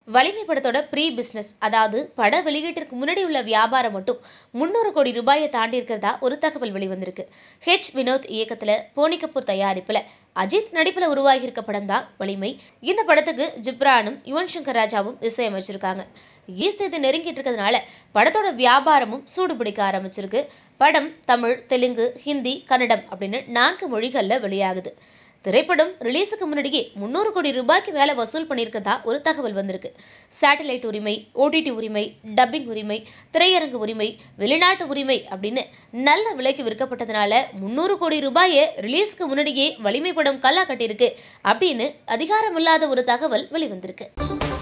வலிமை படத்தோட pre business அதாவது பட வெளியீட்டிற்கு முன்னாடி உள்ள வியாபாரம் மட்டும் முந்நூறு கோடி ரூபாயை தாண்டி இருக்கிறதா ஒரு தகவல் வெளிவந்திருக்கு ஹெச் வினோத் இயக்கத்தில் போனி கபூர் தயாரிப்பில் அஜித் நடிப்பில் உருவாகி இருக்க படம் தான் வலிமை இந்த படத்துக்கு ஜிப்ரானும் யுவன் சங்கர் ராஜாவும் இசையமைச்சிருக்காங்க ஈஸ் தேதி நெருங்கிட்டு இருக்கிறதுனால படத்தோட வியாபாரமும் சூடு பிடிக்க ஆரம்பிச்சிருக்கு படம் தமிழ் தெலுங்கு ஹிந்தி கன்னடம் அப்படின்னு நான்கு மொழிகளில் வெளியாகுது திரைப்படம் ரிலீஸுக்கு முன்னாடியே முந்நூறு கோடி ரூபாய்க்கு மேலே வசூல் பண்ணியிருக்கிறதா ஒரு தகவல் வந்திருக்கு சேட்டலைட் உரிமை ஓடிடி உரிமை டப்பிங் உரிமை திரையரங்கு உரிமை வெளிநாட்டு உரிமை அப்படின்னு நல்ல விலைக்கு விற்கப்பட்டதுனால முந்நூறு கோடி ரூபாயை ரிலீஸ்க்கு முன்னாடியே வலிமை படம் கல்லா கட்டியிருக்கு அப்படின்னு அதிகாரமில்லாத ஒரு தகவல் வெளிவந்திருக்கு